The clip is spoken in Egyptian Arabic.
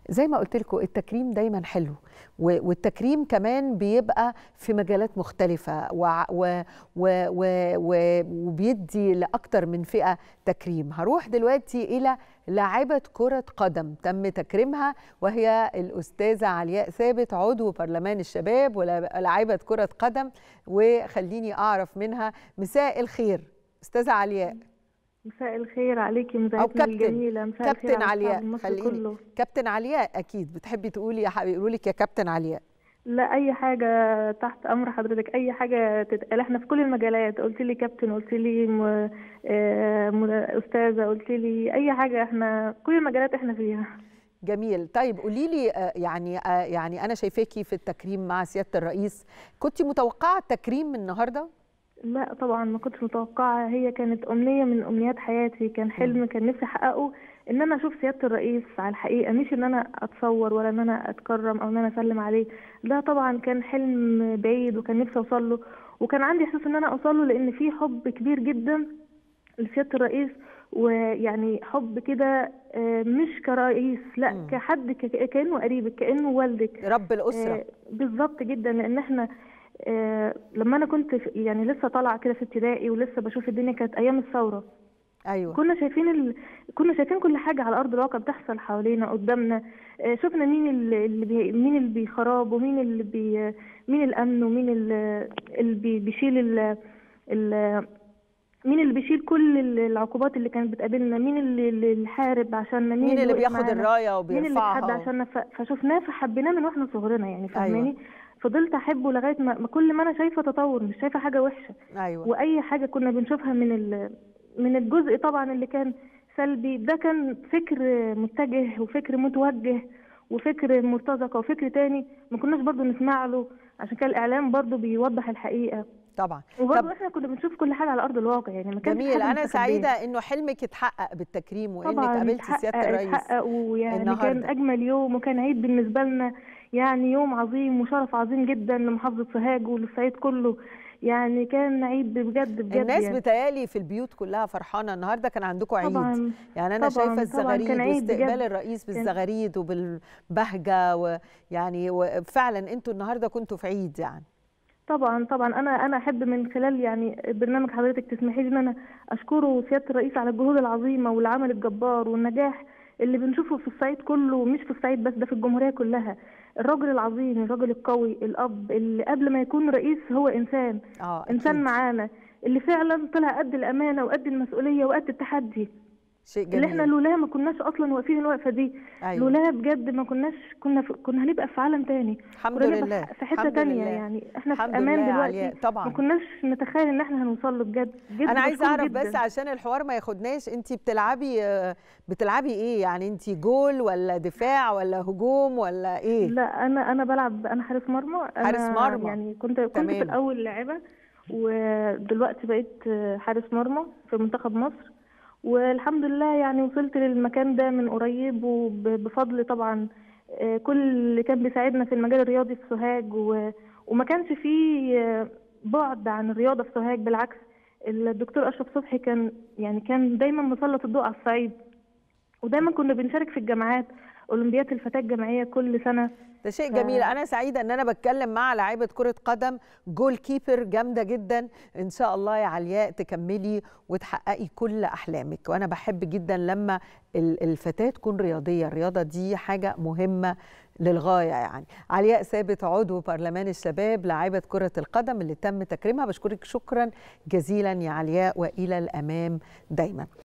زي ما قلت لكم التكريم دايما حلو و- والتكريم كمان بيبقى في مجالات مختلفة وع- و و و و وبيدي لأكتر من فئة تكريم هروح دلوقتي إلى لاعبة كرة قدم تم تكريمها وهي الأستاذة علياء ثابت عضو برلمان الشباب ولاعبة كرة قدم وخليني أعرف منها مساء الخير أستاذة علياء مساء الخير عليكي أو مذيعتنا كابتن الجميلة مساء الخير كابتن على علياء الشعب المصري خليني كله كابتن علياء أكيد بتحبي تقولي يا حبيبي يقولوا لك يا كابتن علياء لا أي حاجة تحت أمر حضرتك أي حاجة تتقال احنا في كل المجالات قلت لي كابتن قلت لي م... آه، م... أستاذة قلت لي أي حاجة احنا كل المجالات احنا فيها جميل طيب قولي لي آه، يعني آه، يعني انا شايفاكي في التكريم مع سياده الرئيس كنت متوقعه التكريم النهارده لا طبعا ما كنتش متوقعة هي كانت أمنية من أمنيات حياتي كان حلم كان نفسي أحققه إن أنا أشوف سيادة الرئيس على الحقيقة مش إن أنا أتصور ولا إن أنا أتكرم أو إن أنا أسلم عليه ده طبعا كان حلم بعيد وكان نفسي أوصل له وكان عندي إحساس إن أنا أوصل له لأن في حب كبير جدا لسيادة الرئيس ويعني حب كده آه، مش كرئيس لا مم. كحد ك- كأنه قريبك كأنه والدك رب الاسره آه، بالظبط جدا لان احنا آه، لما انا كنت في يعني لسه طالعه كده في ابتدائي ولسه بشوف الدنيا كانت ايام الثوره ايوه كنا شايفين ال... كنا شايفين كل حاجه على ارض الواقع بتحصل حوالينا قدامنا آه، شفنا مين اللي اللي بي... مين اللي بيخراب ومين اللي بي... مين الامن ومين اللي, اللي بي... بيشيل ال... ال... مين اللي بيشيل كل العقوبات اللي كانت بتقابلنا مين اللي اللي حارب عشاننا مين اللي وقف بياخد معانا؟ الرايه مين اللي اتحدى وبيرفعها عشان ف... فشفناه فحبيناه من واحنا صغرنا يعني أيوة. فاهماني فضلت احبه لغايه ما ما كل ما انا شايفه تطور مش شايفه حاجه وحشه ايوه واي حاجه كنا بنشوفها من ال... من الجزء طبعا اللي كان سلبي ده كان فكر متجه وفكر متوجه وفكر مرتزقه وفكر تاني ما كناش برضو نسمع له عشان كان الاعلام برضو بيوضح الحقيقه طبعا وبرضو طب احنا كنا بنشوف كل حاجه على ارض الواقع يعني ما كانش جميل حاجة انا مستخبية. سعيده انه حلمك اتحقق بالتكريم وانك طبعا قابلتي سياده اتحقق الرئيس اتحقق ويعني كان النهاردة. اجمل يوم وكان عيد بالنسبه لنا يعني يوم عظيم وشرف عظيم جدا لمحافظه سوهاج وللصعيد كله يعني كان عيد بجد بجد الناس يعني. بتهيالي في البيوت كلها فرحانه النهارده كان عندكم عيد طبعا يعني انا طبعاً، شايفه طبعاً الزغاريد كان عيد واستقبال بجد. الرئيس كان- بالزغاريد وبالبهجه ويعني وفعلا انتوا النهارده كنتوا في عيد يعني طبعا طبعا انا انا احب من خلال يعني برنامج حضرتك تسمحي لي ان انا اشكره سياده الرئيس على الجهود العظيمه والعمل الجبار والنجاح اللي بنشوفه في الصعيد كله مش في الصعيد بس ده في الجمهوريه كلها الرجل العظيم الرجل القوي الاب اللي قبل ما يكون رئيس هو انسان اه انسان أكيد. معانا اللي فعلا طلع قد الامانه وقد المسؤوليه وقد التحدي شيء اللي جميل احنا لولاها ما كناش اصلا واقفين الوقفه دي ايوه لولاها بجد ما كناش كنا في كنا هنبقى في عالم تاني الحمد كنا نبقى لله في حته الحمد تانية لله. يعني احنا في الحمد امان لله دلوقتي علياء طبعا ما كناش نتخيل ان احنا هنوصل له بجد جدا انا عايزه بشكره اعرف جدا. بس عشان الحوار ما ياخدناش انت بتلعبي آه، بتلعبي ايه يعني انت جول ولا دفاع ولا هجوم ولا ايه لا انا انا بلعب انا حارس مرمى انا حارس مرمى. يعني كنت كنت تمام. في الاول لاعبه ودلوقتي بقيت حارس مرمى في منتخب مصر والحمد لله يعني وصلت للمكان ده من قريب وبفضل طبعا آه، كل اللي كان بيساعدنا في المجال الرياضي في سوهاج و... وما كانش فيه آه، بعد عن الرياضه في سوهاج بالعكس الدكتور اشرف صبحي كان يعني كان دايما مسلط الضوء على الصعيد ودايما كنا بنشارك في الجامعات اولمبياد الفتاه الجامعيه كل سنه ده شيء ف- جميل انا سعيده ان انا بتكلم مع لاعيبه كره قدم جول كيبر جامده جدا ان شاء الله يا علياء تكملي وتحققي كل احلامك وانا بحب جدا لما ال- الفتاه تكون رياضيه الرياضه دي حاجه مهمه للغايه يعني علياء ثابت عضو برلمان الشباب لاعيبه كره القدم اللي تم تكريمها بشكرك شكرا جزيلا يا علياء والى الامام دايما